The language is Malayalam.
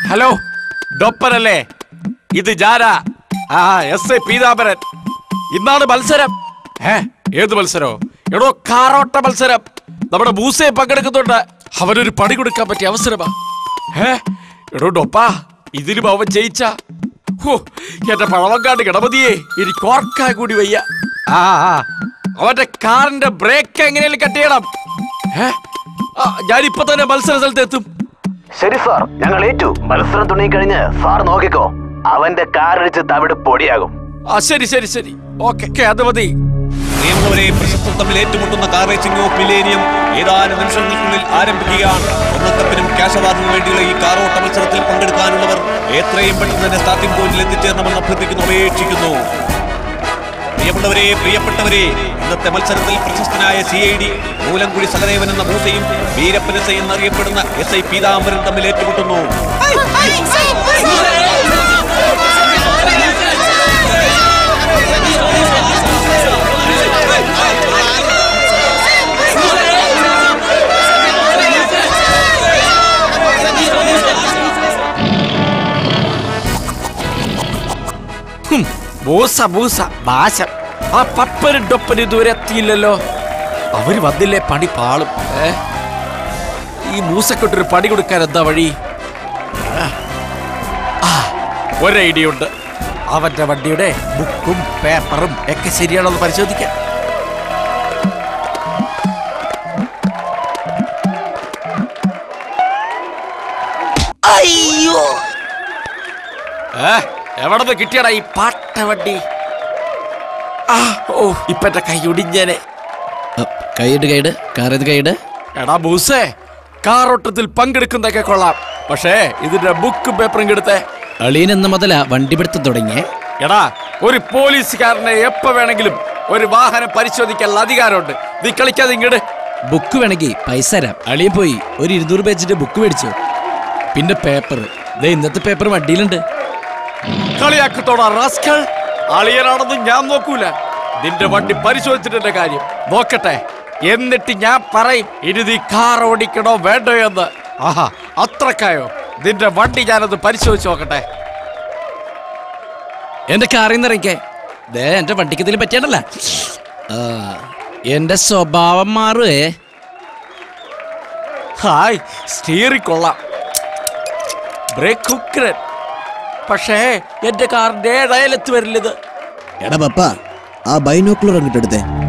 ഹലോ ഡോപ്പറല്ലേ ഇത് ജാര ആ എസ് ഐ പീതാംബരൻ ഇന്നാണ് മത്സരം ഏ ഏത് മത്സരോ എടോ കാറോട്ട മത്സരം നമ്മുടെ മൂസയെ പങ്കെടുക്കുന്നുണ്ട് അവനൊരു പണി കൊടുക്കാൻ പറ്റിയ അവസരമാ ഏ എടോ ഡൊപ്പാ ഇതിലും അവൻ ജയിച്ച ഹോ എന്റെ പഴവങ്കാട് ഗണപതിയെ എനിക്ക് ഓർക്കാൻ കൂടി വയ്യ ആ ആ, അവന്റെ കാറിന്റെ ബ്രേക്ക് എങ്ങനെയാലും കട്ട് ചെയ്യണം ഏ ആ, ഞാനിപ്പോ തന്നെ മത്സര സ്ഥലത്ത് എത്തും ശരി സാർ ഞങ്ങൾ ഏറ്റു മത്സരം തുടങ്ങി കഴിഞ്ഞ് സാർ നോക്കിക്കോ അവന്റെ കാറിടിച്ച് തവിട് പൊടിയാകും ആ ശരി ശരി ശരി ഓക്കെ അത് മതി നിയമവരെ പ്രശസ്തർ തമ്മിൽ ഏറ്റുമുട്ടുന്ന കാർ റേസിംഗ് ഓഫ് മിലേനിയം ഏതാനും നിമിഷങ്ങൾക്കുള്ളിൽ ആരംഭിക്കുകയാണ് ഒന്നക്കപ്പിനും ക്യാഷ് അവാർഡിനും വേണ്ടിയുള്ള ഈ കാറോട്ട മത്സരത്തിൽ പങ്കെടുക്കാനുള്ളവർ എത്രയും പെട്ടെന്ന് തന്നെ സ്റ്റാർട്ടിംഗ് പോയിന്റിൽ എത്തിച്ചേരണമെന്ന് അഭ്യർത്ഥിക്കുന്നു അപേക്ഷിക്കുന്നു പ്രിയപ്പെട്ടവരെ പ്രിയപ്പെട്ടവരെ ഇന്നത്തെ മത്സരത്തിൽ പ്രശസ്തനായ C I D Moolamkuzhi Sahadevan എന്ന മൂസയും വീരപ്പൻ എസ് ഐ എന്നറിയപ്പെടുന്ന എസ് ഐ പീതാംബരൻ തമ്മിൽ ഏറ്റുമുട്ടുന്നു ഹും, മൂസ മൂസ നാശം ആ പപ്പനും ഡൊപ്പനും ഇതുവരെ എത്തിയില്ലല്ലോ അവര് വന്നില്ലേ പണി പാളും ഏ ഈ മൂസക്കൊട്ടൊരു പണി കൊടുക്കാൻ എന്താ വഴി ആ, ആ, ഒരു ഐഡിയ ഉണ്ട് അവന്റെ വണ്ടിയുടെ ബുക്കും പേപ്പറും ഒക്കെ ശരിയാണോ എന്ന് പരിശോധിക്കാം അയ്യോ ഏ എവിടെ നിന്ന് കിട്ടിയടാ ഈ പാട്ട വണ്ടി ആ ഓ ഇപ്പൊ എന്റെ കൈ ഒടിഞ്ഞേനെ കൈയിട് കൈയിട് കാറേത് കൈയിട് എടാ ബൂസേ കാറോട്ടത്തിൽ പങ്കെടുക്കുന്നതൊക്കെ കൊള്ളാം പക്ഷേ ഇതിന്റെ ബുക്കും പേപ്പറും കെടുത്തേ അളിയൻ എന്ന മുതല വണ്ടി പിടുത്തം തുടങ്ങിയേ എടാ ഒരു പോലീസുകാരനെ എപ്പോ വേണമെങ്കിലും ഒരു വാഹനം പരിശോധിക്കാനുള്ള അധികാരമുണ്ട് നീ കളിക്കാതെ ഇങ്ങട് ബുക്ക് വേണമെങ്കിൽ പൈസ തരാം അളിയൻ പോയി ഒരു ഇരുന്നൂറ് പേജിന്റെ ബുക്ക് മേടിച്ചു പിന്നെ പേപ്പർ ദേ ഇന്നത്തെ പേപ്പർ വണ്ടിയിലുണ്ട് കളിയാക്കത്തോടാ റാസ്കൾ അളിയനാണെന്ന് ഞാൻ നോക്കൂല നിന്റെ വണ്ടി പരിശോധിച്ചിട്ടെ കാര്യം നോക്കട്ടെ എന്നിട്ട് ഞാൻ പറയും ഇനി നീ കാർ ഓടിക്കണോ വേണ്ടോ എന്ന് ആഹാ അത്രക്കായോ നിന്റെ വണ്ടി ഞാനത് പരിശോധിച്ച് നോക്കട്ടെ എന്റെ കാറിൽ നിന്ന് ഇറങ്ങിക്കേ ദേ എന്റെ വണ്ടിക്ക് ഇതിൽ പറ്റിയണ്ടല്ല ആ എന്റെ സ്വഭാവം മാറുവേ ഹായ് സ്റ്റീറിംഗ് കൊള്ളാം ബ്രേക്ക് ഉഗ്രൻ പക്ഷേ എന്റെ കാറിന്റെ ഏഴയലത്ത് വരില്ലത് എടാ പപ്പ ആ ബൈനോക്കുലർ അങ്ങോട്ട് എടുത്തേ